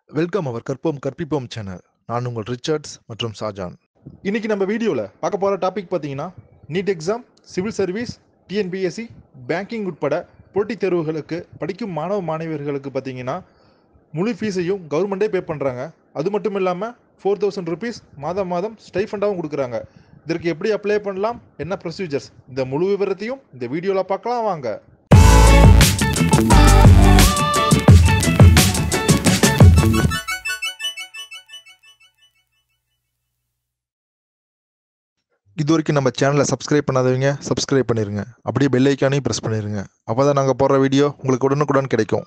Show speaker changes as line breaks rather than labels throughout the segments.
welcome அவர் கற்போம் கற்பிப்போம் channel நான் உங்கள் ரிச்சர்ட்ஸ் மற்றும் ஷாஜான்
இன்னைக்கு நம்ம வீடியோவில் பார்க்க போகிற டாபிக் பார்த்தீங்கன்னா NEET exam civil service TNPSC banking உட்பட போட்டித் தேர்வுகளுக்கு படிக்கும் மாணவ மாணவியர்களுக்கு பார்த்தீங்கன்னா முழு ஃபீஸையும் கவர்மெண்ட்டே பே பண்ணுறாங்க அது மட்டும் இல்லாமல் ஃபோர் தௌசண்ட் ருபீஸ் மாதம் மாதம் ஸ்டைஃபண்டாகவும் கொடுக்குறாங்க இதற்கு எப்படி அப்ளை பண்ணலாம் என்ன ப்ரொசீஜர்ஸ் இந்த முழு விவரத்தையும் இந்த வீடியோவில் பார்க்கலாம் வாங்க
இது வரைக்கும் நம்ம சேனலை சப்ஸ்கிரைப் பண்ணாதவங்க சப்ஸ்கிரைப் பண்ணிருங்க அப்படியே பெல் ஐக்கானையும் ப்ரெஸ் பண்ணிருங்க அப்போ தான் நாங்கள் போடுற வீடியோ உங்களுக்கு உடனுக்குடன் கிடைக்கும்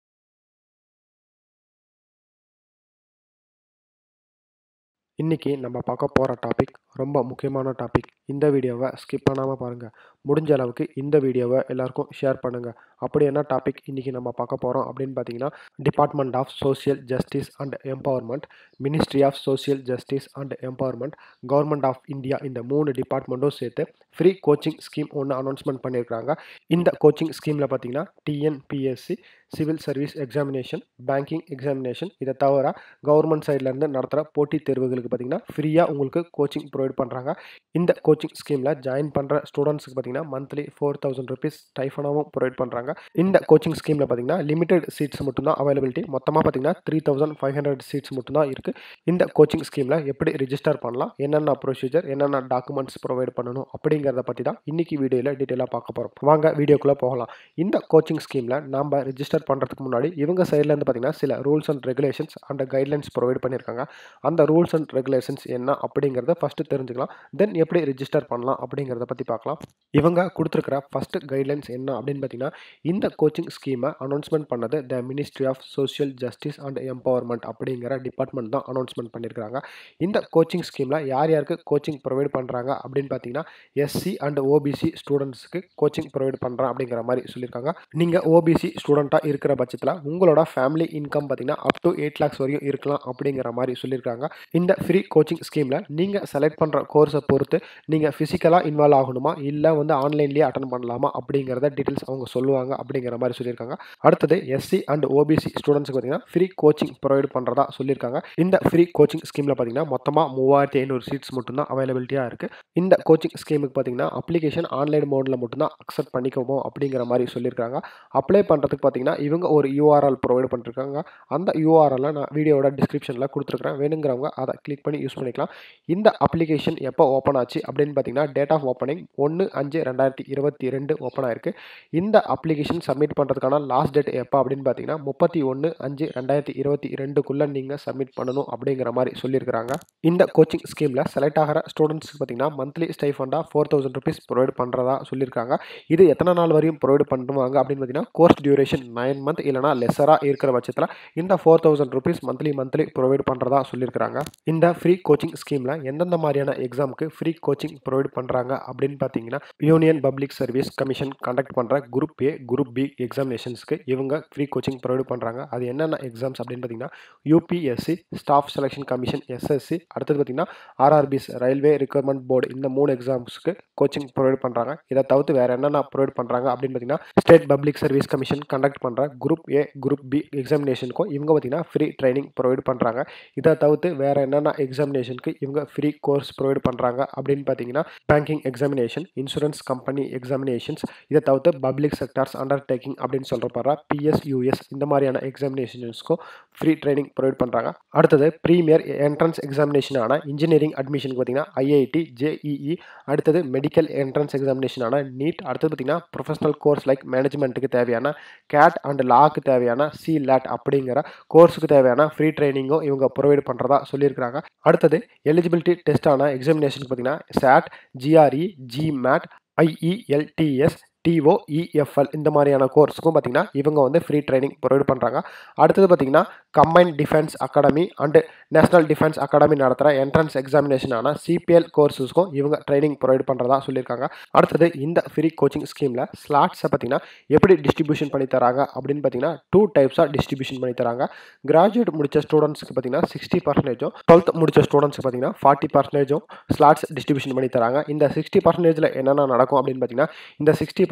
இன்றைக்கி நம்ம பார்க்க போகிற டாபிக் ரொம்ப முக்கியமான டாபிக் இந்த வீடியோவை ஸ்கிப் பண்ணாமல் பாருங்கள் முடிஞ்ச அளவுக்கு இந்த வீடியோவை எல்லாருக்கும் ஷேர் பண்ணுங்கள் அப்படி என்ன டாபிக் இன்றைக்கி நம்ம பார்க்க போகிறோம் அப்படின்னு பார்த்தீங்கன்னா department of social justice and empowerment ministry of social justice and empowerment government of India இந்த மூணு டிபார்ட்மெண்ட்டும் சேர்த்து ஃப்ரீ கோச்சிங் ஸ்கீம் ஒன்று அனௌன்ஸ்மெண்ட் பண்ணியிருக்காங்க இந்த கோச்சிங் ஸ்கீமில் பார்த்தீங்கன்னா TNPSC civil service examination banking examination இதை தவிர கவர்மெண்ட் சைட்லேருந்து நடத்துகிற போட்டித் தேர்வுகளுக்கு பார்த்தீங்கன்னா ஃப்ரீயாக உங்களுக்கு கோச்சிங் ப்ரொவைட் பண்ணுறாங்க இந்த கோச்சிங் ஸ்கீமில் ஜாயின் பண்ணுற ஸ்டூடெண்ட்ஸுக்கு பார்த்தீங்கன்னா மந்த்லி ஃபோர் தௌசண்ட் ருபீஸ் டைஃபனாகவும் ப்ரொவைட் பண்ணுறாங்க இந்த கோச்சிங் ஸ்கீமில் பார்த்தீங்கன்னா லிமிடெட் சீட்ஸ் மட்டும்தான் அவைலபிலிட்டி மொத்தமாக பார்த்தீங்கன்னா three thousand five hundred seats மட்டும்தான் இருக்குது இந்த கோச்சிங் ஸ்கீமில் எப்படி ரிஜிஸ்டர் பண்ணலாம் என்னென்ன ப்ரொசீஜர் என்னென்ன டாக்குமெண்ட்ஸ் ப்ரொவைட் பண்ணணும் அப்படிங்கிறத பற்றி தான் இன்றைக்கி வீடியோவில் டீட்டெயிலாக பார்க்க போகிறோம் வாங்க வீடியோக்குள்ளே போகலாம் இந்த கோச்சிங் ஸ்கீமில் நம்ம ரிஜிஸ்டர் பண்ணுறதுக்கு முன்னாடி இவங்க சைட்லேருந்து பார்த்தீங்கன்னா சில rules and regulations and guidelines provide பண்ணியிருக்காங்க அந்த ரூல்ஸ் அண்ட் ரெகுலேஷன்ஸ் என்ன அப்படிங்கிறத ஃபஸ்ட்டு தெரிஞ்சுக்கலாம் தென் எப்படி ரிஜிஸ்டர் பண்ணலாம் அப்படிங்கிறத பற்றி பார்க்கலாம் இவங்க கொடுத்துருக்கிற ஃபஸ்ட்டு கைட்லைன்ஸ் என்ன அப்படின்னு பார்த்தீங்கன்னா இந்த கோச்சிங் ஸ்கீமை அனௌன்ஸ்மெண்ட் பண்ணது the ministry of social justice and empowerment அப்படிங்கிற டிபார்ட்மெண்ட் தான் அனௌன்ஸ்மெண்ட் பண்ணியிருக்காங்க இந்த கோச்சிங் ஸ்கீமில் யார் யாருக்கு கோச்சிங் ப்ரொவைட் பண்ணுறாங்க அப்படின்னு பார்த்தீங்கன்னா எஸ்சி அண்ட் ஓபிசி ஸ்டூடெண்ட்ஸ்க்கு கோச்சிங் ப்ரொவைட் பண்ணுறேன் அப்படிங்கிற மாதிரி சொல்லியிருக்காங்க நீங்கள் ஓபிசி ஸ்டூடெண்ட்டாக இருக்கிற பட்சத்தில் உங்களோட ஃபேமிலி இன்கம் பார்த்தீங்கன்னா அப் டு எயிட் லேக்ஸ் வரையும் இருக்கலாம் அப்படிங்கிற மாதிரி சொல்லியிருக்காங்க இந்த ஃப்ரீ கோச்சிங் ஸ்கீமில் நீங்கள் செலக்ட் பண்ணுற கோர்ஸை பொறுத்து நீங்கள் ஃபிசிக்கலாக இன்வால்வ் ஆகணுமா இல்லை வந்து ஆன்லைன்லேயே அட்டன் பண்ணலாமா அப்படிங்கிறத டீட்டெயில்ஸ் அவங்க சொல்லுவாங்க அப்படிங்கிற மாதிரி சொல்லியிருக்காங்க அடுத்தது எஸ்சி அண்ட் ஓபிசி ஸ்டூடெண்ட்ஸ்க்கு பார்த்தீங்கன்னா ஃப்ரீ கோச்சிங் ப்ரொவைட் பண்ணுறதா சொல்லியிருக்காங்க இந்த ஃப்ரீ கோச்சிங் ஸ்கீமில் பார்த்தீங்கன்னா மொத்தமாக மூவாயிரத்தி ஐநூறு சீட்ஸ் மட்டும்தான் அவைலபிலிட்டியாக இருக்குது இந்த கோச்சிங் ஸ்கீமுக்கு பார்த்தீங்கன்னா அப்ளிகேஷன் ஆன்லைன் மோடில் மட்டும்தான் அக்செப்ட் பண்ணிக்குவோம் அப்படிங்கிற மாதிரி சொல்லியிருக்காங்க அப்ளை பண்ணுறதுக்கு பார்த்தீங்கன்னா இவங்க ஒரு யூஆர்எல் ப்ரொவைட் பண்ணிருக்காங்க அந்த யூஆர்எல்லை நான் வீடியோட டிஸ்கிரிப்ஷனில் கொடுத்துருக்குறேன் வேணுங்கிறவங்க அதை கிளிக் பண்ணி யூஸ் பண்ணிக்கலாம் இந்த அப்ளிகேஷன் எப்போ ஓப்பன் ஆச்சு அப்படின்னு பார்த்தீங்கன்னா டேட் ஆஃப் ஓப்பனிங் ஒன்று அஞ்சு ரெண்டாயிரத்தி இருபத்தி ரெண்டு ஓப்பன் ஆயிருக்கு இந்த அப்ளிகேஷன் சப்மிட் பண்ணுறதுக்கான லாஸ்ட் டேட் எப்போ அப்படின்னு பார்த்தீங்கன்னா முப்பத்தி ஒன்று அஞ்சு ரெண்டாயிரத்தி இருபத்தி ரெண்டுக்குள்ளே நீங்கள் சப்மிட் பண்ணணும் அப்படிங்கிற மாதிரி சொல்லியிருக்கிறாங்க இந்த கோச்சிங் ஸ்கீமில் செலக்ட் ஆகிற ஸ்டூடெண்ட்ஸ்க்கு பார்த்தீங்கன்னா மந்த்லி ஸ்டைஃபண்டாக ஃபோர் தௌசண்ட் ருபீஸ் ப்ரொவைட் பண்ணுறதா சொல்லியிருக்காங்க இது எத்தனை நாள் வரையும் ப்ரொவைட் பண்ணுவாங்க அப்படின்னு பார்த்தீங்கன்னா கோர்ஸ் டியூரேஷன் நைன் மந்த் இல்லைனா லெஸராக இருக்கிற பட்சத்தில் இந்த four thousand rupees monthly monthly provide பண்ணுறதா சொல்லியிருக்காங்க இந்த ஃப்ரீ கோச்சிங் ஸ்கீமில் எந்தெந்த மாதிரியான எக்ஸாமுக்கு ஃப்ரீ கோச்சிங் ப்ரொவைட் பண்ணுறாங்க அப்படின்னு பார்த்தீங்கன்னா Union Public Service Commission conduct பண்ணுற குரூப் ஏ குரூப் பி எக்ஸாமினேஷன்ஸ்க்கு இவங்க ஃப்ரீ கோச்சிங் ப்ரொவைட் பண்ணுறாங்க அது என்னென்ன எக்ஸாம்ஸ் அப்படின்னு பார்த்தீங்கன்னா UPSC Staff Selection Commission SSC அடுத்தது பார்த்தீங்கன்னா ஆர்ஆர்பிஸ் ரயில்வே ரிக்வயர்மெண்ட் போர்டு இந்த மூணு எக்ஸாம்ஸ்க்கு கோச்சிங் ப்ரொவைட் பண்ணுறாங்க இதை தவிர்த்து வேறு என்னென்ன ப்ரொவைட் பண்ணுறாங்க அப்படின்னு பார்த்தீங்கன்னா State Public Service Commission conduct பண்ணுற குரூப் ஏ குரூப் பி எக்ஸாமினேஷனுக்கும் இவங்க பார்த்தீங்கன்னா ஃப்ரீ ட்ரைனிங் ப்ரொவைட் பண்ணுறாங்க இதை தவிர்த்து வேறு என்னென்ன எக்ஸாமினேஷனுக்கு இவங்க ஃப்ரீ கோர்ஸ் ப்ரொவைட் பண்ணுறாங்க அப்படின்னு பார்த்தீங்கன்னா banking examination insurance company examinations இதை தவிர்த்து பப்ளிக் செக்டார்ஸ் அண்டர்டேக்கிங் அப்படின்னு சொல்கிறப்பார பிஎஸ்யூஎஸ் இந்த மாதிரியான எக்ஸாமினேஷன்ஸ்க்கும் ஃப்ரீ ட்ரைனிங் ப்ரொவைட் பண்ணுறாங்க அடுத்தது ப்ரீமியர் என்ட்ரன்ஸ் எக்ஸாமினேஷனான இன்ஜினியரிங் அட்மிஷனுக்கு பார்த்தீங்கன்னா ஐஐடி ஜேஇஇ அடுத்தது மெடிக்கல் என்ட்ரன்ஸ் எக்ஸாமினேஷனான நீட் அடுத்தது பார்த்தீங்கன்னா ப்ரொஃபஷனல் கோர்ஸ் லைக் மேனேஜ்மெண்ட்டுக்கு தேவையான கேட் அண்ட் லாக்கு தேவையான சி லேட் அப்படிங்கிற கோர்ஸுக்கு தேவையான ஃப்ரீ ட்ரைனிங்கும் இவங்க ப்ரொவைட் பண்ணுறதா சொல்லியிருக்காங்க அடுத்தது எலிஜிபிலிட்டி டெஸ்ட்டான எக்ஸாமினேஷன் பார்த்தீங்கன்னா SAT GRE GMAT IELTS TOEFL இந்த மாதிரியான கோர்ஸுக்கும் பார்த்தீங்கன்னா இவங்க வந்து ஃப்ரீ ட்ரைனிங் ப்ரொவைட் பண்ணுறாங்க அடுத்தது பார்த்தீங்கன்னா combine defence academy and national defence academy நடத்துகிற என்ட்ரன்ஸ் எக்ஸாமினேஷனான சிபிஎல் கோர்ஸஸ்க்கும் இவங்க ட்ரைனிங் ப்ரொவைட் பண்ணுறதா சொல்லியிருக்காங்க அடுத்தது இந்த ஃப்ரீ கோச்சிங் ஸ்கீமில் ஸ்லாட்ஸை பார்த்தீங்கன்னா எப்படி டிஸ்ட்ரிபியூஷன் பண்ணி தராங்க அப்படின்னு பார்த்தீங்கன்னா டூ டைப்ஸாக டிஸ்ட்ரிபியூஷன் பண்ணி தராங்க கிராஜுவேட் முடிச்ச ஸ்டூடெண்ட்ஸ்க்கு பார்த்தீங்கன்னா சிக்ஸ்டி பர்சன்டேஜும் டுவெல்த் முடிச்ச ஸ்டூடெண்ட்ஸ்க்கு பார்த்தீங்கன்னா ஃபார்ட்டி பர்சன்டேஜும் ஸ்லாட்ஸ் டிஸ்ட்ரிபியூஷன் பண்ணி தராங்க இந்த சிக்ஸ்டி பர்சன்டேஜில் என்னென்ன நடக்கும் அப்படின்னு பார்த்தீங்கன்னா இந்த சிக்ஸ்டி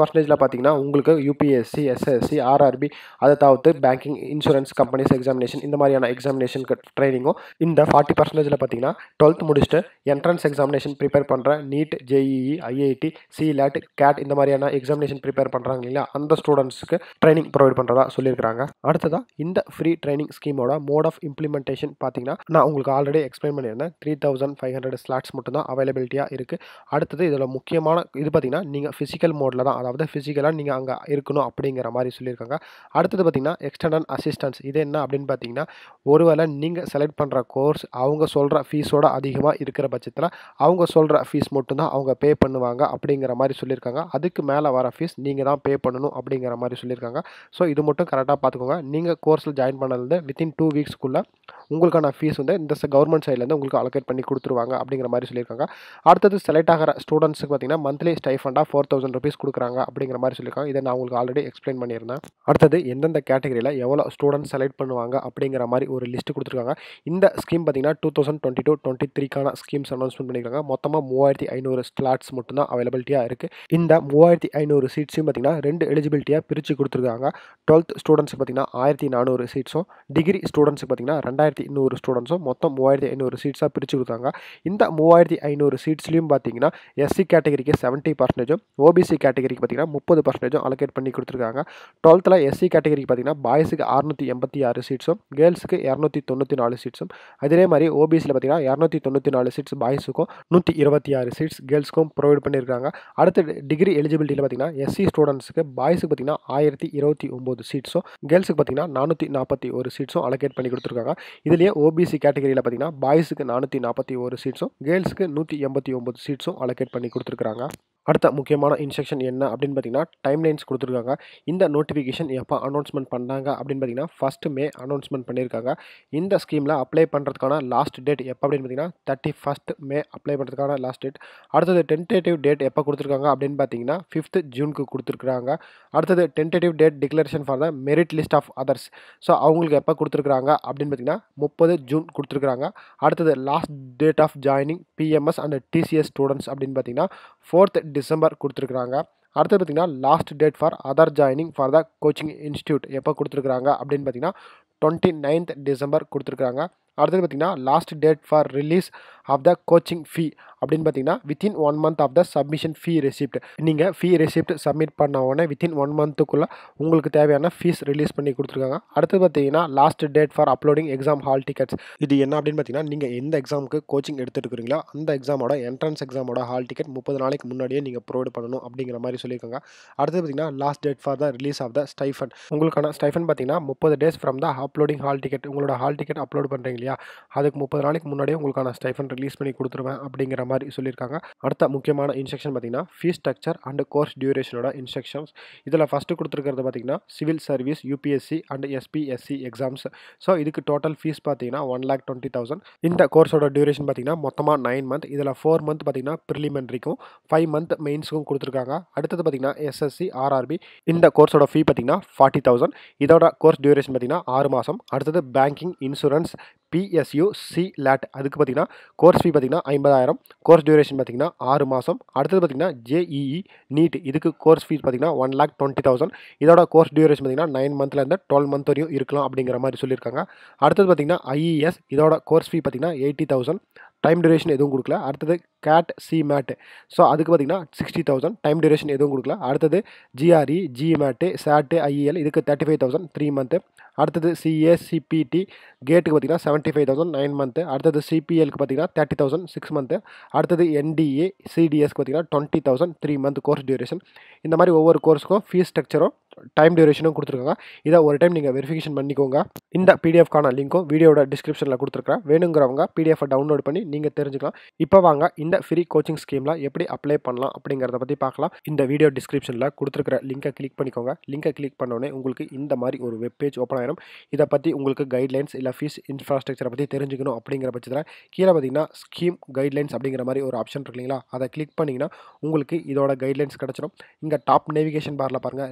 பர்சன்டேஜில் பார்த்தீங்கன்னா உங்களுக்கு யூபிஎஸ்சி எஸ்எஸ்சி ஆர்ஆர்பி அதை தவிர்த்து பேங்கிங் இன்சூரன்ஸ் கம்பெனிஸ் எக்ஸாமினேஷன் இந்த மாதிரியான எக்ஸாமினேஷனுக்கு ட்ரைனிங்கும் இந்த ஃபார்ட்டி பர்சன்டேஜில் பார்த்தீங்கன்னா டுவெல்த் முடிச்சுட்டு என்ட்ரன்ஸ் எக்ஸாமினேஷன் ப்ரிப்பேர் பண்ணுற NEET JEE IIT CLAT CAT இந்த மாதிரியான எக்ஸாமினேஷன் ப்ரிப்பேர் பண்ணுறாங்க இல்லையா அந்த ஸ்டூடெண்ட்ஸ்க்கு ட்ரைனிங் ப்ரொவைட் பண்ணுறதா சொல்லியிருக்காங்க அடுத்ததாக இந்த ஃப்ரீ ட்ரைனிங் ஸ்கீமோட மோட் ஆஃப் இம்ப்ளிமெண்டேஷன் பார்த்தீங்கன்னா நான் உங்களுக்கு ஆல்ரெடி எக்ஸ்பிளைன் பண்ணியிருந்தேன் three thousand five hundred slots மட்டும் தான் அவைலபிலிட்டியாக இருக்குது அடுத்தது இதில் முக்கியமான இது பார்த்தீங்கன்னா நீங்கள் ஃபிசிக்கல் மோடில் தான் அதாவது ஃபிசிக்கலாக நீங்கள் அங்கே இருக்கணும் அப்படிங்கிற மாதிரி சொல்லியிருக்காங்க அடுத்தது பார்த்தீங்கன்னா எக்ஸ்டர்னல் அசிஸ்டன்ஸ் இது என்ன அப்படின்னு பார்த்தீங்கன்னா ஒருவேளை நீங்கள் செலக்ட் பண்ணுற கோர்ஸ் அவங்க சொல்கிற ஃபீஸோட அதிகமாக இருக்கிற பட்சத்தில் அவங்க சொல்கிற ஃபீஸ் மட்டும்தான் அவங்க பே பண்ணுவாங்க அப்படிங்கிற மாதிரி சொல்லியிருக்காங்க அதுக்கு மேலே வர ஃபீஸ் நீங்கள் தான் பே பண்ணணும் அப்படிங்கிற மாதிரி சொல்லியிருக்காங்க ஸோ இது மட்டும் கரெக்டாக பார்த்துக்கோங்க நீங்கள் கோர்ஸில் ஜாயின் பண்ணது வித்தின் டூ வீக்ஸ்க்குள்ளே உங்களுக்கான ஃபீஸ் வந்து இந்த கவர்மெண்ட் சைட்லேருந்து உங்களுக்கு அலோகேட் பண்ணி கொடுத்துருவாங்க அப்படிங்கிற மாதிரி சொல்லியிருக்காங்க அடுத்தது செலக்ட் ஆகிற ஸ்டூடெண்ட்ஸுக்கு பார்த்தீங்கன்னா மந்த்லி ஸ்டைஃபண்டாக ஃபோர் தௌசண்ட் ருபீஸ் கொடுக்குறாங்க அப்படிங்கிற மாதிரி சொல்லியிருக்காங்க இதை நான் உங்களுக்கு ஆல்ரெடி எக்ஸ்பிளைன் பண்ணியிருந்தேன் அடுத்தது எந்தெந்த கேட்டகரியில் எவ்வளோ ஸ்டூடெண்ட்ஸ் செலக்ட் பண்ணுவாங்க அப்படிங்கிற மாதிரி ஒரு லிஸ்ட் கொடுத்துருக்காங்க இந்த ஸ்கீம் பார்த்தீங்கன்னா two thousand twenty two twenty த்ரீக்கான ஸ்கீம்ஸ் அனௌன்ஸ்மெண்ட் பண்ணியிருக்காங்க மொத்தமாக மூவாயிரத்தி ஐநூறு ஸ்லாட்ஸ் மட்டும்தான் அவைலபிலிட்டியாக இருக்குது இந்த மூவாயிரத்தி ஐநூறு சீட்ஸையும் பார்த்தீங்கன்னா ரெண்டு எலிஜிபிலிட்டியாக பிரித்து கொடுத்துருக்காங்க டுவெல்த் ஸ்டூடெண்ட்ஸுக்கு பார்த்தீங்கன்னா ஆயிரத்தி நானூறு சீட்ஸும் டிகிரி ஸ்டூடெண்ட்ஸுக்கு பார்த்தீங்கன்னா ரெண்டாயிரத்தி நூறு ஸ்டூடெண்ட்ஸும் மொத்தம் மூவாயிரத்தி ஐநூறு சீட்ஸாக பிரித்து கொடுத்தாங்க இந்த மூவாயிரத்தி ஐநூறு சீட்ஸ்லையும் பார்த்தீங்கன்னா எஸ்சி கேட்டகரிக்கு செவன்ட்டி பர்சன்டேஜும் ஓபிசி கேட்டகரிக்கு பார்த்தீங்கன்னா முப்பது பர்சன்டேஜும் அலோகேட் பண்ணி கொடுத்துருக்காங்க டுவெல்த்தில் எஸ்சி கேட்டகரிக்கு பார்த்தீங்கன்னா பாய்ஸுக்கு அறுநூற்றி எண்பத்தி ஆறு சீட்ஸும் கேர்ள்ஸுக்கு இரநூத்தி தொண்ணூற்றி நாலு சீட்ஸும் அதே மாதிரி ஓபிசியில் பார்த்தீங்கன்னா இரநூத்தி தொண்ணூற்றி நாலு சீட்ஸ் பாய்ஸுக்கும் நூற்றி இருபத்தி ஆறு சீட்ஸ் கேர்ள்ஸ்க்கும் ப்ரொவைட் பண்ணியிருக்காங்க அடுத்து டிகிரி எலிஜிபிலிட்டியில் பார்த்தீங்கன்னா எஸ்சி ஸ்டூடெண்ட்ஸுக்கு பாய்ஸுக்கு பார்த்தீங்கன்னா ஆயிரத்தி இருபத்தி ஒம்பது சீட்ஸும் கேர்ள்ஸுக்கு பார்த்தீங்கன்னா நானூற்றி நாற்பத்தி ஒரு சீட்ஸும் அலோகேட் பண்ணி கொடுத்துருக்காங்க இதுலேயே ஓபிசி கேட்டகரியில் பார்த்தீங்கன்னா பாய்ஸுக்கு நானூற்றி நாற்பத்தி ஒரு சீட்ஸும் கேர்ள்ஸுக்கு நூற்றி எண்பத்தி ஒம்பது சீட்ஸும் அலோகேட் பண்ணி கொடுத்துருக்காங்க அடுத்த முக்கியமான இன்ஸ்ட்ரக்ஷன் என்ன அப்படின்னு பார்த்தீங்கன்னா டைம்லைன்ஸ் கொடுத்துருக்காங்க இந்த நோட்டிஃபிகேஷன் எப்போ அனௌன்ஸ்மெண்ட் பண்ணாங்க அப்படின்னு பார்த்தீங்கன்னா ஃபஸ்ட்டு மே அனௌன்ஸ்மெண்ட் பண்ணியிருக்காங்க இந்த ஸ்கீமில் அப்ளை பண்ணுறதுக்கான லாஸ்ட் டேட் எப்போ அப்படின்னு பார்த்தீங்கன்னா தேர்ட்டி ஃபஸ்ட் மே அப்ளை பண்ணுறதுக்கான லாஸ்ட் டேட் அடுத்தது டென்டேட்டிவ் டேட் எப்போ கொடுத்துருக்காங்க அப்படின்னு பார்த்தீங்கன்னா ஃபிஃப்த் ஜூனுக்கு கொடுத்துருக்காங்க அடுத்தது tentative date declaration for the merit list of others so அவங்களுக்கு எப்போ கொடுத்துருக்காங்க அப்படின்னு பார்த்தீங்கன்னா முப்பது ஜூன் கொடுத்துருக்காங்க அடுத்தது last date of joining PMS and TCS students அப்படின்னு பார்த்தீங்கன்னா ஃபோர்த் டிசம்பர் கொடுத்துருக்குறாங்க அடுத்து பார்த்தீங்கன்னா last date for other joining for the coaching institute எப்போ கொடுத்துருக்குறாங்க அப்படின்னு பார்த்தீங்கன்னா டுவெண்ட்டி நைன்த் டிசம்பர் கொடுத்துருக்காங்க அடுத்தது பார்த்தீங்கன்னா last date for release of the coaching fee அப்படின்னு பார்த்தீங்கன்னா within one month of the submission fee receipt நீங்கள் ஃபீ ரெசிப்ட் சப்மிட் பண்ண உடனே வித்தின் ஒன் மந்த்துக்குள்ளே உங்களுக்கு தேவையான ஃபீஸ் ரிலீஸ் பண்ணி கொடுத்துருக்காங்க அடுத்து பார்த்தீங்கன்னா last date for uploading exam hall tickets இது என்ன அப்படின்னு பார்த்தீங்கன்னா நீங்கள் எந்த எக்ஸாமுக்கு கோச்சிங் எடுத்துட்டு இருக்கிறீங்களோ அந்த எக்ஸாமோட என்ட்ரன்ஸ் எக்ஸாமோட ஹால் டிக்கெட் முப்பது நாளைக்கு முன்னாடியே நீங்கள் ப்ரொவைட் பண்ணணும் அப்படிங்கிற மாதிரி சொல்லியிருக்காங்க அடுத்து பார்த்தீங்கன்னா last date for the release of the stipend உங்களுக்கான ஸ்டைஃபன் பார்த்தீங்கன்னா முப்பது days from the uploading hall ticket உங்களோட ஹால் டிக்கெட் அப்லோட் பண்ணுறீங்க இல்லையா அதுக்கு முப்பது நாளைக்கு முன்னாடியே உங்களுக்கான ஸ்டைஃபன் ரிலீஸ் பண்ணி கொடுத்துருவேன் அப்படிங்கிற மாதிரி சொல்லியிருக்காங்க அடுத்த முக்கியமான இன்ஸ்ட்ரக்ஷன் பார்த்தீங்கன்னா ஃபீஸ் ஸ்ட்ரக்சர் அண்ட் கோர்ஸ் டியூரேஷனோட இன்ஸ்ட்ரக்ஷன்ஸ் இதில் ஃபஸ்ட்டு கொடுத்துருக்கிறது பார்த்தீங்கன்னா civil service UPSC and SPSC exams so இதுக்கு டோட்டல் ஃபீஸ் பார்த்தீங்கன்னா ஒன் லேக் டுவெண்ட்டி தௌசண்ட் இந்த கோர்ஸோட டியூரேஷன் பார்த்தீங்கன்னா மொத்தமாக நைன் மந்த் இதில் ஃபோர் மந்த் பார்த்தீங்கன்னா ப்ரிலிமெண்ட்ரிக்கும் ஃபைவ் மந்த் மெயின்ஸுக்கும் கொடுத்துருக்காங்க அடுத்தது பார்த்தீங்கன்னா எஸ்எஸ்சி ஆர்ஆர்பி இந்த கோர்ஸோட ஃபீ பார்த்தீங்கன்னா ஃபார்ட்டி தௌசண்ட் இதோட கோர்ஸ் டியூரேஷன் பார்த்தீங்கன்னா ஆறு மாதம் அடுத்தது பேங்கிங் இன்சூரன்ஸ் பிஎஸ்யூ சி லேட் அதுக்கு பார்த்தீங்கன்னா கோர்ஸ் ஃபீ பார்த்தீங்கன்னா ஐம்பதாயிரம் கோர்ஸ் டியூரேஷன் பார்த்தீங்கன்னா ஆறு மாதம் அடுத்தது பார்த்தீங்கன்னா ஜேஇஇ நீட் இதுக்கு கோர்ஸ் ஃபீஸ் பார்த்தீங்கன்னா ஒன் லேக் டுவெண்ட்டி தௌசண்ட் இதோட கோர்ஸ் டியூரேஷன் பார்த்தீங்கன்னா நைன் மந்த்லேருந்து டுவெல் மந்த் வரையும் இருக்கலாம் அப்படிங்கிற மாதிரி சொல்லியிருக்காங்க அடுத்தது பார்த்தீங்கன்னா ஐஇஎஸ் இதோட கோர்ஸ் ஃபீ பார்த்தீங்கன்னா எயிட்டி தௌசண்ட் டைம் டியூரேஷன் எதுவும் கொடுக்கல அடுத்தது கேட் சி மேட் ஸோ அதுக்கு பார்த்தீங்கன்னா சிக்ஸ்டி தௌசண்ட் டைம் டியூரேஷன் எதுவும் கொடுக்கல அடுத்தது ஜிஆர்இ ஜி மேட்டு சேட்டு ஐஇஎல் இதுக்கு thirty five thousand three month அடுத்தது சிஏ சிபிடி கேட்டுக்கு பார்த்தீங்கன்னா seventy five thousand nine month அடுத்தது சிபிஎலுக்கு பார்த்தீங்கன்னா தேர்ட்டி தௌசண்ட் சிக்ஸ் மந்த்து அடுத்தது என்டிஏ சிடிஎஸ்க்கு பார்த்தீங்கன்னா twenty thousand three month course duration இந்த மாதிரி ஒவ்வொரு கோர்ஸுக்கும் ஃபீஸ் ஸ்ட்ரக்சரும் டைம் டியூரேஷனும் கொடுத்துருக்காங்க இதை ஒரு டைம் நீங்கள் வெரிஃபிகேஷன் பண்ணிக்கோங்க இந்த பிடிஎஃப்கான லிங்க்கும் வீடியோட டிஸ்கிரிப்ஷனில் கொடுத்துருக்கேன் வேணுங்கிறவங்க பிடிஎஃப் டவுன்லோட் பண்ணி நீங்கள் தெரிஞ்சுக்கலாம் இப்போ வாங்க இந்த ஃப்ரீ கோச்சிங் ஸ்கீமில் எப்படி அப்ளை பண்ணலாம் அப்படிங்கிறத பற்றி பார்க்கலாம் இந்த வீடியோ டிஸ்கிரிப்ஷனில் கொடுத்துருக்கிற லிங்கை கிளிக் பண்ணிக்கோங்க லிங்கை கிளிக் பண்ணோடனே உங்களுக்கு இந்த மாதிரி ஒரு வெப் பேஜ் ஓப்பன் ஆயிரும் இதை பற்றி உங்களுக்கு கைட்லைன்ஸ் இல்லை ஃபீஸ் இன்ஃப்ராஸ்ட்ரக்சரை பற்றி தெரிஞ்சுக்கணும் அப்படிங்கிற பட்சத்தில் கீழே பார்த்தீங்கன்னா ஸ்கீம் கைட்லைன்ஸ் அப்படிங்கிற மாதிரி ஒரு ஆப்ஷன் இருக்கு இல்லைங்களா அதை கிளிக் பண்ணிங்கன்னா உங்களுக்கு இதோட கைட்லைன்ஸ் கிடச்சிடும் இங்கே டாப் நேவிகேஷன் பாரில் பாருங்கள் ரிஜிஸ்டர்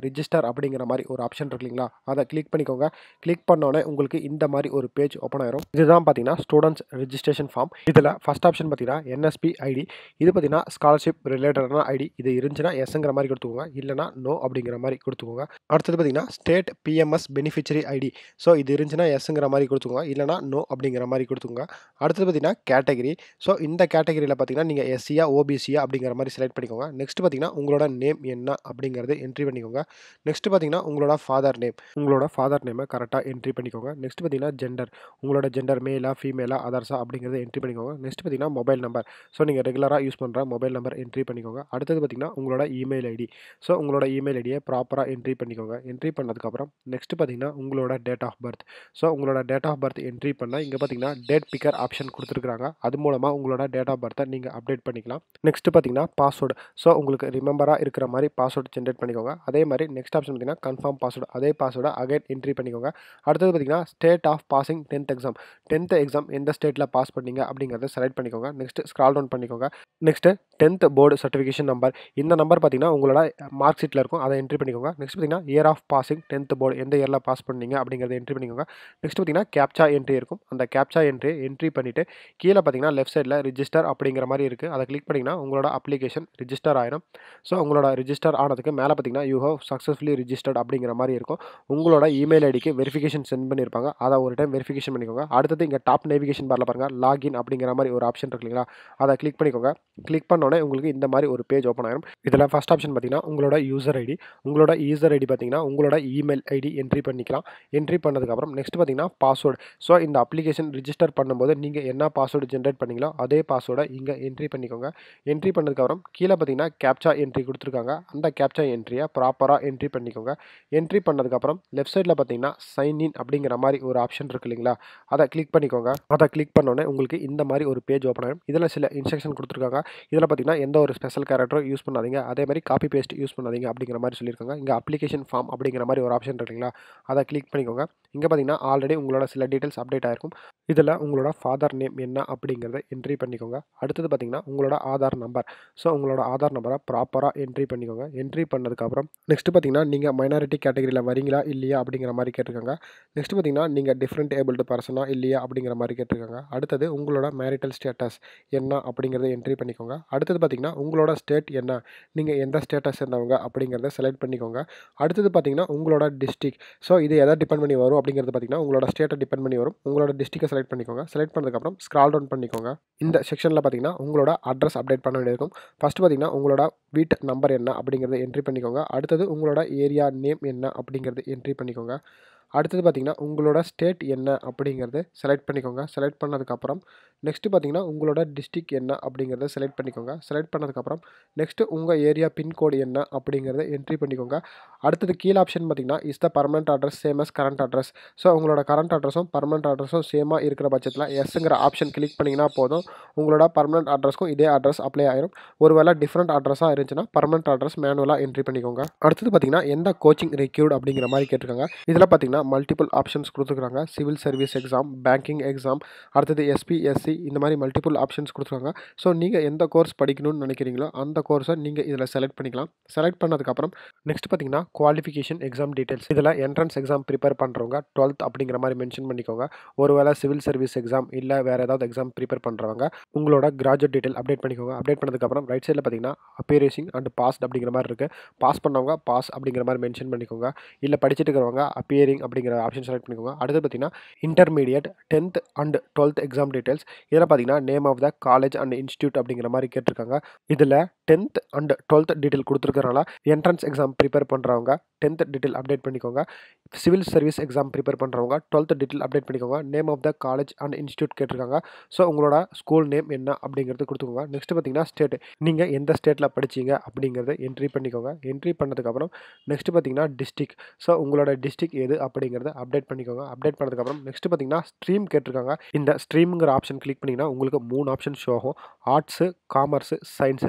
அப்படிங்கிற மாதிரி ஒரு ஆப்ஷன் இருக்கு இல்லைங்களா அதை கிளிக் பண்ணிக்கோங்க கிளிக் பண்ணோன்னே உங்களுக்கு இந்த மாதிரி ஒரு பேஜ் ஓப்பன் ஆயிரும் இதுதான் பார்த்தீங்கன்னா ஸ்டூடெண்ட்ஸ் ரெஜிஸ்ட்ரேஷன் ஃபார்ம் இதில் ஃபஸ்ட் ஆப்ஷன் பார்த்தீங்கன்னா என்எஸ்பி ஐடி இது பார்த்தீங்கன்னா ஸ்காலர்ஷிப் ரிலேட்டடான ஐடி இது இருந்துச்சுன்னா எஸ்ங்கிற மாதிரி கொடுத்துக்கோங்க இல்லைனா நோ அப்படிங்கிற மாதிரி கொடுத்துக்கோங்க அடுத்தது பார்த்தீங்கன்னா state PMS beneficiary ID so இது இருந்துச்சுன்னா எஸ்ங்கிற மாதிரி கொடுத்துக்கோங்க இல்லைனா நோ அப்படிங்கிற மாதிரி கொடுத்துக்கோங்க அடுத்தது பார்த்தீங்கன்னா கேட்டகரி ஸோ இந்த கேட்டகரியில் பார்த்தீங்கன்னா நீங்கள் எஸ்சியா ஓபிசியா அப்படிங்கிற மாதிரி செலக்ட் பண்ணிக்கோங்க நெக்ஸ்ட் பார்த்தீங்கன்னா உங்களோட நேம் என்ன அப்படிங்கிறது என்ட்ரி பண்ணிக்கோங்க நெக்ஸ்ட் பார்த்தீங்கன்னா உங்களோட ஃபாதர் நேம் உங்களோட ஃபாதர் நேமை கரெக்டாக என்ட்ரி பண்ணிக்கோங்க நெக்ஸ்ட் பார்த்தீங்கன்னா ஜெண்டர் உங்களோட ஜெண்டர் மேலா ஃபீமேலா அதர்ஸா அப்படிங்கிறத என்ட்ரி பண்ணிக்கோங்க நெக்ஸ்ட் பார்த்தீங்கன்னா மொபைல் நம்பர் ஸோ நீங்கள் ரெகுலராக யூஸ் பண்ணுற மொபைல் நம்பர் என்ட்ரி பண்ணிக்கோங்க அடுத்தது பார்த்தீங்கன்னா உங்களோட இமெயில் ஐடி ஸோ உங்களோட இமெயில் ஐடியை ப்ராப்பராக என்ட்ரி பண்ணிக்கோங்க என்ட்ரி பண்ணதுக்கப்புறம் நெக்ஸ்ட் பார்த்தீங்கன்னா உங்களோட டேட் ஆஃப் பர்த் ஸோ உங்களோட டேட் ஆஃப் பர்த் என்ட்ரி பண்ணால் இங்கே பார்த்தீங்கன்னா டேட் பிக்கர் ஆப்ஷன் கொடுத்துருக்காங்க அது மூலமாக உங்களோட டேட் ஆஃப் பர்த்தை நீங்கள் அப்டேட் பண்ணிக்கலாம் நெக்ஸ்ட் பார்த்தீங்கன்னா பாஸ்வேர்டு ஸோ உங்களுக்கு ரிமெம்பராக இருக்கிற மாதிரி பாஸ்வேர்டு ஜென்ரேட் பண்ணிக்கோங்க அதே மாதிரி நெக்ஸ்ட் ஆப்ஷன் பார்த்தீங்கன்னா கன்ஃபார்ம் பாஸ்வேர்டு அதே பாஸ்வேர்டை அகைன் என்ட்ரி பண்ணிக்கோங்க அடுத்தது பார்த்தீங்கன்னா state of passing tenth exam tenth exam எந்த ஸ்டேட்டில் பாஸ் பண்ணீங்க அப்படிங்கிறத செலக்ட் பண்ணிக்கோங்க நெக்ஸ்ட் ஸ்க்ரால் டவுன் பண்ணிக்கோங்க next tenth board certification number இந்த நம்பர் பார்த்தீங்கன்னா உங்களோட மார்க் ஷீட்டில் இருக்கும் அதை என்ட்ரி பண்ணிக்கோங்க நெக்ஸ்ட் பார்த்தீங்கன்னா year of passing tenth board எந்த இயரில் பாஸ் பண்ணீங்க அப்படிங்கிறத என்ட்ரி பண்ணிக்கோங்க நெக்ஸ்ட் பார்த்தீங்கன்னா கேப்சா என்ட்ரி இருக்கும் அந்த கேப்சா என்ட்ரி என்ட்ரி பண்ணிவிட்டு கீழே பார்த்தீங்கன்னா லெஃப்ட் சைடில் ரிஜிஸ்டர் அப்படிங்கிற மாதிரி இருக்குது அதை கிளிக் பண்ணிங்கன்னா உங்களோட அப்ளிகேஷன் ரிஜிஸ்டர் ஆயிரும் ஸோ உங்களோட ரிஜிஸ்டர் ஆனதுக்கு மேலே பார்த்தீங்கன்னா யூ ஹவ் சக்ஸஸ்ஃபுல்லி ரிஜிஸ்டர்ட் அப்படிங்கிற மாதிரி இருக்கும் உங்களோட இமெயில் ஐடிக்கு வெரிஃபிகேஷன் சென்ட் பண்ணியிருப்பாங்க அதை ஒரு டைம் வெரிஃபிகேஷன் பண்ணிக்கோங்க அடுத்தது இங்கே டாப் நேவிகேஷன் பாரில் பாருங்கள் லாகின் அப்படிங்கிற மாதிரி ஒரு ஆப்ஷன் இருக்கு இல்லைங்களா அதை கிளிக் பண்ணிக்கோங்க கிளிக் பண்ணோன்னே உங்களுக்கு இந்த மாதிரி ஒரு பேஜ் ஓப்பன் ஆயிரும் இதில் ஃபஸ்ட் ஆப்ஷன் பார்த்தீங்கன்னா உங்களோட யூசர் ஐடி உங்களோட யூசர் ஐடி பார்த்தீங்கன்னா உங்களோட இமெயில் ஐடி என்ட்ரி பண்ணிக்கலாம் என்ட்ரி பண்ணதுக்கப்புறம் நெக்ஸ்ட் பார்த்தீங்கன்னா பாஸ்வேர்டு ஸோ இந்த அப்ளிகேஷன் ரிஜிஸ்டர் பண்ணும்போது நீங்கள் என்ன பாஸ்வேர்டு ஜென்ரேட் பண்ணீங்களோ அதே பாஸ்வேர்டை இங்கே என்ட்ரி பண்ணிக்கோங்க என்ட்ரி பண்ணதுக்கப்புறம் கீழே பார்த்தீங்கன்னா கேப்சா என்ட்ரி கொடுத்துருக்காங்க அந்த கேப்சா என்ட்ரியை ப்ராப்பராக என்ட்ரி பண்ணிக்கோங்க என்ட்ரி பண்ணதுக்கப்புறம் லெஃப்ட் சைடில் பார்த்தீங்கன்னா சைன் இன் அப்படிங்கிற மாதிரி ஒரு ஆப்ஷன் இருக்கு இல்லைங்களா அதை கிளிக் பண்ணிக்கோங்க அதை கிளிக் பண்ணோன்னே உங்களுக்கு இந்த மாதிரி ஒரு பேஜ் ஓப்பன் ஆகும் இதில் சில இன்ஸ்ட்ரக்ஷன் கொடுத்துருக்காங்க இதில் பார்த்தீங்கன்னா எந்த ஒரு ஸ்பெஷல் கேரக்டரும் யூஸ் பண்ணாதீங்க அதே மாதிரி காப்பி பேஸ்ட் யூஸ் பண்ணாதீங்க அப்படிங்கிற மாதிரி சொல்லியிருக்காங்க இங்கே அப்ளிகேஷன் ஃபார்ம் அப்படிங்கிற மாதிரி ஒரு ஆப்ஷன் இருக்குங்களா அதை கிளிக் பண்ணிக்கோங்க இங்கே பார்த்தீங்கன்னா ஆல்ரெடி உங்களோட சில டீட்டெயில்ஸ் அப்டேட் ஆயிருக்கும் இதில் உங்களோட ஃபாதர் நேம் என்ன அப்படிங்கிறத என்ட்ரி பண்ணிக்கோங்க அடுத்தது பார்த்தீங்கன்னா உங்களோட ஆதார் நம்பர் ஸோ உங்களோட ஆதார் நம்பரை ப்ராப்பராக என்ட்ரி பண்ணிக்கோங்க என்ட்ரி பண்ணதுக்கப்புறம் நெக்ஸ்ட் பார்த்தீங்கன்னா நீங்கள் மைனாரிட்டி கேட்டகரியில் வரீங்களா இல்லையா அப்படிங்கிற மாதிரி கேட்டிருக்காங்க நெக்ஸ்ட் பார்த்தீங்கன்னா நீங்கள் டிஃப்ரெண்ட் ஏபிள்டு பர்சனா இல்லையா அப்படிங்கிற மாதிரி கேட்டிருக்காங்க அடுத்தது உங்களோட மேரிட்டல் ஸ்டேட்டஸ் என்ன அப்படிங்கிறத என்ட்ரி பண்ணிக்கோங்க அடுத்தது பார்த்தீங்கன்னா உங்களோட ஸ்டேட் என்ன நீங்கள் எந்த ஸ்டேட்டஸ் சேர்ந்தவங்க அப்படிங்கிறத செலக்ட் பண்ணிக்கோங்க அடுத்தது பார்த்தீங்கன்னா உங்களோட டிஸ்ட்ரிக் ஸோ இது எதை டிபெண்ட் பண்ணி வரும் அப்படிங்கிறது பார்த்தீங்கன்னா உங்களோட ஸ்டேட்டை டிபெண்ட் பண்ணி வரும் உங்களோட டிஸ்ட்ரிக்டை செலக்ட் பண்ணிக்கோங்க செலக்ட் பண்ணதுக்கப்புறம் ஸ்க்ரால் டவுன் பண்ணிக்கோங்க இந்த செக்ஷனில் பார்த்தீங்கன்னா உங்களோட அட்ரஸ் அப்டேட் பண்ண வேண்டியிருக்கும் ஃபஸ்ட்டு பார்த்தீங்கன்னா உங்களோட வீட்டு நம்பர் என்ன அப்படிங்கிறத என்ட்ரி பண்ணிக்கோங்க அடுத்தது உங்களோட ஏரியா நேம் என்ன அப்படிங்கிறது என்ட்ரி பண்ணிக்கோங்க அடுத்தது பார்த்தீங்கன்னா உங்களோட ஸ்டேட் என்ன அப்படிங்கிறது செலக்ட் பண்ணிக்கோங்க செலக்ட் பண்ணதுக்கப்புறம் நெக்ஸ்ட்டு பார்த்தீங்கன்னா உங்களோட டிஸ்ட்ரிக் என்ன அப்படிங்கிறத செலக்ட் பண்ணிக்கோங்க செலக்ட் பண்ணதுக்கப்புறம் நெக்ஸ்ட்டு உங்கள் ஏரியா பின்கோடு என்ன அப்படிங்கிறத என்ட்ரி பண்ணிக்கோங்க அடுத்தது கீழே ஆப்ஷன் பார்த்தீங்கன்னா is the permanent address same as current address so உங்களோட கரண்ட் அட்ரஸும் பர்மனெண்ட் அட்ரஸும் சேமாக இருக்கிற பட்சத்தில் எஸ்ங்கிற ஆப்ஷன் கிளிக் பண்ணிங்கன்னா போதும் உங்களோட பர்மனெண்ட் அட்ரஸ்க்கும் இதே அட்ரஸ் அப்ளை ஆயிரும் ஒருவேளை டிஃப்ரெண்ட் அட்ரஸாக இருந்துச்சுன்னா பர்மனெண்ட் அட்ரஸ் மேனுவலாக என்ட்ரி பண்ணிக்கோங்க அடுத்தது பார்த்தீங்கன்னா எந்த கோச்சிங் ரெக்யூர்ட் அப்படிங்கிற மாதிரி கேட்டிருக்காங்க இதில் பார்த்தீங்கன்னா மல்டிபிள் ஆப்ஷன்ஸ் கொடுத்துருக்காங்க civil service exam banking exam அடுத்தது எஸ்பி எஸ்சி இந்த மாதிரி மல்டிபிள் ஆப்ஷன்ஸ் கொடுத்துருக்காங்க ஸோ நீங்கள் எந்த கோர்ஸ் படிக்கணும்னு நினைக்கிறீங்களோ அந்த கோர்ஸை நீங்கள் இதில் செலக்ட் பண்ணிக்கலாம் செலக்ட் பண்ணதுக்கப்புறம் நெக்ஸ்ட் பார்த்தீங்கன்னா குவாலிஃபிகேஷன் எக்ஸாம் டீட்டெயில்ஸ் இதில் என்ட்ரன்ஸ் எக்ஸாம் ப்ரிப்பேர் பண்ணுறவங்க டுவெல்த் அப்படிங்கிற மாதிரி மென்ஷன் பண்ணிக்கோங்க ஒருவேளை சிவில் சர்வீஸ் எக்ஸாம் இல்லை வேறு ஏதாவது எக்ஸாம் ப்ரிப்பேர் பண்ணுறவங்க உங்களோட கிராஜுவேட் டீட்டெயில் அப்டேட் பண்ணிக்கோங்க அப்டேட் பண்ணதுக்கப்புறம் ரைட் சைடில் பார்த்தீங்கன்னா அப்பியரேசிங் அண்ட் பாஸ்ட் அப்படிங்கிற மாதிரி இருக்குது பாஸ் பண்ணவங்க பாஸ் அப்படிங்கிற மாதிரி மென்ஷன் பண்ணிக்கோங்க இல்லை படிச்சுட்டு இருக்கிறவங்க அப்பியரிங் அப்படிங்கிற ஆப்ஷன் செலக்ட் பண்ணிக்கோங்க அடுத்து பார்த்தீங்கன்னா intermediate tenth and twelfth exam details இதில் பார்த்தீங்கன்னா name of the college and institute அப்படிங்கிற மாதிரி கேட்டிருக்காங்க இதில் டென்த் அண்ட் டுவெல்த் டீட்டெயில் கொடுத்துருக்கறனால என்ட்ரன்ஸ் எக்ஸாம் ப்ரிப்பேர் பண்ணுறவங்க டென்த் டீட்டெயில் அப்டேட் பண்ணிக்கோங்க சிவில் சர்வீஸ் எக்ஸாம் ப்ரிப்பேர் பண்ணுறவங்க டுவெல்த் டீட்டெயில் அப்டேட் பண்ணிக்கோங்க name of the college and institute கேட்டிருக்காங்க ஸோ உங்களோட ஸ்கூல் நேம் என்ன அப்படிங்கிறது கொடுத்துக்கோங்க நெக்ஸ்ட் பார்த்தீங்கன்னா ஸ்டேட் நீங்கள் எந்த ஸ்டேட்டில் படிச்சீங்க அப்படிங்கிறத என்ட்ரி பண்ணிக்கோங்க என்ட்ரி பண்ணதுக்கப்புறம் நெக்ஸ்ட் பார்த்தீங்கன்னா டிஸ்ட்ரிக் ஸோ உங்களோட டிஸ்ட்ரிக் எது அப்படிங்கிறத அப்டேட் பண்ணிக்கோங்க அப்டேட் பண்ணதுக்கப்புறம் நெக்ஸ்ட் பார்த்தீங்கன்னா ஸ்ட்ரீம் கேட்டிருக்காங்க இந்த ஸ்ட்ரீம்ங்கிற ஆப்ஷன் கிளிக் பண்ணிங்கன்னா உங்களுக்கு மூணு ஆப்ஷன் ஷோ ஆகும் ஆர்ட்ஸு காமர்ஸு சயின்ஸு ஸோ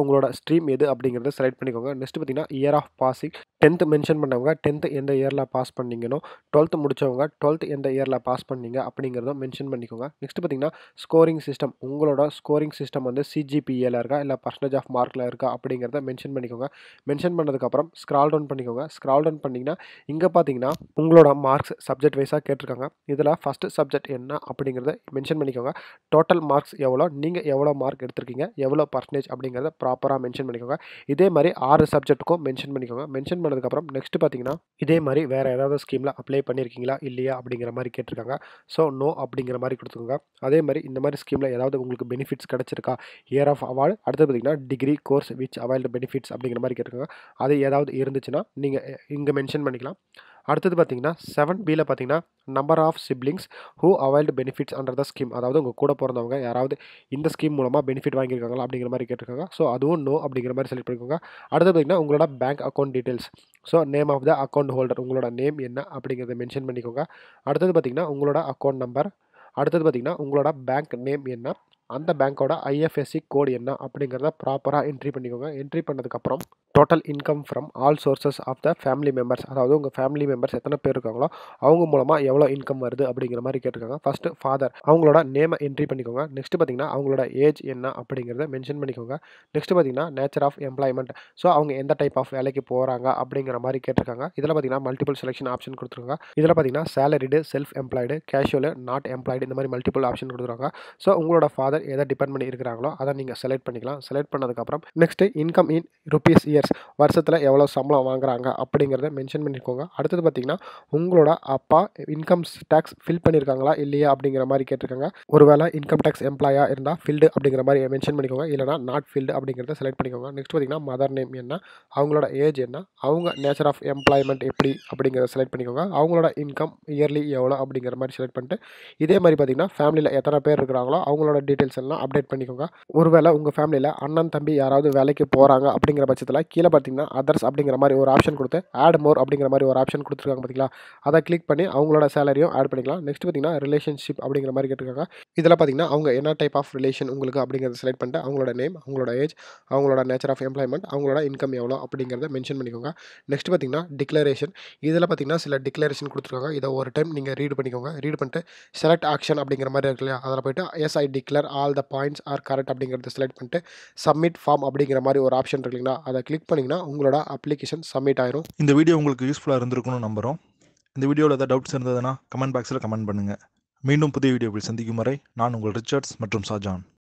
உங்களோட ஸ்ட்ரீம் எது அப்படிங்கிறத செலக்ட் பண்ணிக்கோங்க நெக்ஸ்ட் பார்த்தீங்கன்னா year of passing tenth mention பண்ணவங்க டென்த்து எந்த இயரில் பாஸ் பண்ணீங்கனோ டுவெல்த்து முடிச்சவங்க டுவெல்த் எந்த இயரில் பாஸ் பண்ணீங்க அப்படிங்கிறதும் மென்ஷன் பண்ணிக்கோங்க நெக்ஸ்ட் பார்த்தீங்கன்னா ஸ்கோரிங் சிஸ்டம் உங்களோட ஸ்கோரிங் சிஸ்டம் வந்து சிஜிபிஏல இருக்கா இல்லை பர்சன்டேஜ் ஆஃப் மார்க்கில் இருக்கா அப்படிங்கிறத மென்ஷன் பண்ணிக்கோங்க மென்ஷன் பண்ணதுக்கப்புறம் ஸ்க்ரால் டவுன் பண்ணிக்கோங்க ஸ்க்ரால் டவுன் பண்ணிங்கன்னா இங்கே பார்த்தீங்கன்னா உங்களோட மார்க்ஸ் சப்ஜெக்ட் வைஸாக கேட்டிருக்காங்க இதில் ஃபஸ்ட்டு சப்ஜெக்ட் என்ன அப்படிங்கிறத மென்ஷன் பண்ணிக்கோங்க டோட்டல் மார்க்ஸ் எவ்வளோ நீங்கள் எவ்வளோ மார்க் எடுத்திருக்கீங்க எவ்வளோ பர்சன்டேஜ் அப்படிங்கிறத ப்ராப்பராக மென்ஷன் பண்ணிக்கோங்க இதே மாதிரி ஆறு சப்ஜெக்ட்டுக்கும் மென்ஷன் பண்ணிக்கோங்க மென்ஷன் பண்ணதுக்கப்புறம் நெக்ஸ்ட் பார்த்தீங்கன்னா இதே மாதிரி வேறு ஏதாவது ஸ்கீமில் அப்ளை பண்ணியிருக்கீங்களா இல்லையா அப்படிங்கிற மாதிரி கேட்டிருக்காங்க ஸோ நோ அப்படிங்கிற மாதிரி கொடுத்துக்கோங்க அதே மாதிரி இந்த மாதிரி ஸ்கீமில் ஏதாவது உங்களுக்கு பெனிஃபிட்ஸ் கிடச்சிருக்கா இயர் ஆஃப் அவார்டு அடுத்து பார்த்தீங்கன்னா degree course which availed benefits அப்படிங்கிற மாதிரி கேட்டிருக்காங்க அது ஏதாவது இருந்துச்சுன்னா நீங்கள் இங்கே மென்ஷன் பண்ணிக்கலாம் அடுத்தது பார்த்தீங்கன்னா செவன் பியில் பார்த்தீங்கன்னா number of siblings who availed benefits under the scheme அதாவது உங்கள் கூட பிறந்தவங்க யாராவது இந்த ஸ்கீம் மூலமாக பெனிஃபிட் வாங்கியிருக்காங்களா அப்படிங்கிற மாதிரி கேட்டிருக்காங்க ஸோ அதுவும் நோ அப்படிங்கிற மாதிரி செலக்ட் பண்ணிக்கோங்க அடுத்து பார்த்தீங்கன்னா உங்களோட bank account details so name of the account holder உங்களோட நேம் என்ன அப்படிங்கிறத மென்ஷன் பண்ணிக்கோங்க அடுத்தது பார்த்தீங்கன்னா உங்களோட அக்கௌண்ட் நம்பர் அடுத்தது பார்த்தீங்கன்னா உங்களோட பேங்க் நேம் என்ன அந்த பேங்க்கோட ஐஎஃப்எஸ்சி கோடு என்ன அப்படிங்கிறத ப்ராப்பராக என்ட்ரி பண்ணிக்கோங்க என்ட்ரி பண்ணதுக்கப்புறம் total income from all sources of the family members அதாவது உங்கள் ஃபேமிலி மெம்பர்ஸ் எத்தனை பேர் இருக்காங்களோ அவங்க மூலமாக எவ்வளோ இன்கம் வருது அப்படிங்கிற மாதிரி கேட்டிருக்காங்க ஃபஸ்ட்டு ஃபாதர் அவங்களோட நேமை என்ட்ரி பண்ணிக்கோங்க நெக்ஸ்ட் பார்த்தீங்கன்னா அவங்களோட ஏஜ் என்ன அப்படிங்கிறத மென்ஷன் பண்ணிக்கோங்க நெக்ஸ்ட் பார்த்தீங்கன்னா நேச்சர் ஆஃப் எம்ப்ளாய்மெண்ட் ஸோ அவங்க எந்த டைப் ஆஃப் வேலைக்கு போகிறாங்க அப்படிங்கிற மாதிரி கேட்டிருக்காங்க இதில் பார்த்தீங்கன்னா மல்டிபிள் செலெக்ஷன் ஆப்ஷன் கொடுத்துருக்காங்க இதில் பார்த்தீங்கன்னா salaried self employed casual not employed இந்த மாதிரி மல்டிபிள் ஆப்ஷன் கொடுத்துருக்காங்க ஸோ உங்களோட ஃபாதர் எதை டிபெண்ட் பண்ணி இருக்கிறாங்களோ அதை நீங்கள் செலக்ட் பண்ணிக்கலாம் செலக்ட் பண்ணதுக்கப்புறம் next income in rupees years வருஷத்தில் எவ்வளோ சம்பளம் வாங்குறாங்க அப்படிங்கிறத மென்ஷன் பண்ணிக்கோங்க அடுத்தது பார்த்தீங்கன்னா உங்களோட அப்பா இன்கம் டேக்ஸ் ஃபில் பண்ணியிருக்காங்களா இல்லையா அப்படிங்கிற மாதிரி கேட்டிருக்காங்க ஒருவேளை இன்கம் டேக்ஸ் எம்ப்ளாயாக இருந்தால் ஃபில்டு அப்படிங்கிற மாதிரி மென்ஷன் பண்ணிக்கோங்க இல்லைனா நாட் ஃபில்டு அப்படிங்கிறத செலக்ட் பண்ணிக்கோங்க நெக்ஸ்ட் பார்த்தீங்கன்னா மதர் நேம் என்ன அவங்களோட ஏஜ் என்ன அவங்க நேச்சர் ஆஃப் எம்ப்ளாய்மெண்ட் எப்படி அப்படிங்கிறத செலக்ட் பண்ணிக்கோங்க அவங்களோட இன்கம் இயர்லி எவ்வளோ அப்படிங்கிற மாதிரி செலக்ட் பண்ணிட்டு இதே மாதிரி பார்த்தீங்கன்னா ஃபேமிலியில் எத்தனை பேர் இருக்கிறாங்களோ அவங்களோட டீட்டெயில்ஸ் எல்லாம் அப்டேட் பண்ணிக்கோங்க ஒருவேளை உங்கள் ஃபேமிலியில் அண்ணன் தம்பி யாராவது வேலைக்கு போகிறாங்க அப்படிங்கிற பட்சத்தில் கீழே பார்த்தீங்கன்னா அதர்ஸ் அப்படிங்கிற மாதிரி ஒரு ஆப்ஷன் கொடுத்து ஆட் மோர் அப்படிங்கிற மாதிரி ஒரு ஆப்ஷன் கொடுத்துருக்காங்க பார்த்தீங்களா அதை கிளிக் பண்ணி அவங்களோட சேலரியும் ஆட் பண்ணிக்கலாம் நெக்ஸ்ட் பார்த்தீங்கன்னா ரிலேஷன்ஷிப் அப்படிங்கிற மாதிரி கேட்டிருக்காங்க இதில் பார்த்தீங்கன்னா அவங்க என்ன டைப் ஆஃப் ரிலேஷன் உங்களுக்கு அப்படிங்கிறத செலக்ட் பண்ணிட்டு அவங்களோட நேம் அவங்களோட ஏஜ் அவங்களோட நேச்சர் ஆஃப் எம்ப்ளாய்மெண்ட் அவங்களோட இன்கம் எவ்வளோ அப்படிங்கிறத மென்ஷன் பண்ணிக்கோங்க நெக்ஸ்ட் பார்த்தீங்கன்னா டிக்ளரேஷன் இதில் பார்த்தீங்கன்னா சில டிக்ளரேஷன் கொடுத்துருக்காங்க இதை ஒரு டைம் நீங்கள் ரீட் பண்ணிக்கோங்க ரீட் பண்ணிட்டு செலக்ட் ஆக்ஷன் அப்படிங்கிற மாதிரி இருக்கு இல்லையா அதில் போயிட்டு yes I declare all the points are correct அப்படிங்கிறத செலக்ட் பண்ணிட்டு சப்மிட் ஃபார்ம் அப்படிங்கிற மாதிரி ஒரு ஆப்ஷன் இருக்கு இல்லைங்களா அதை கிளிக் பண்ணிங்கன்னா உங்களோட அப்ளிகேஷன் சப்மிட் ஆயிரும்
இந்த வீடியோ உங்களுக்கு யூஸ்ஃபுல்லாக இருந்திருக்கும்னு நம்புகிறோம் இந்த வீடியோவில் ஏதாவது டவுட்ஸ் இருந்ததுன்னா கமெண்ட் பாக்ஸில் கமெண்ட் பண்ணுங்கள் மீண்டும் புதிய வீடியோவில் சந்திக்கும் வரை நான் உங்கள் ரிச்சர்ட்ஸ் மற்றும் ஷாஜான்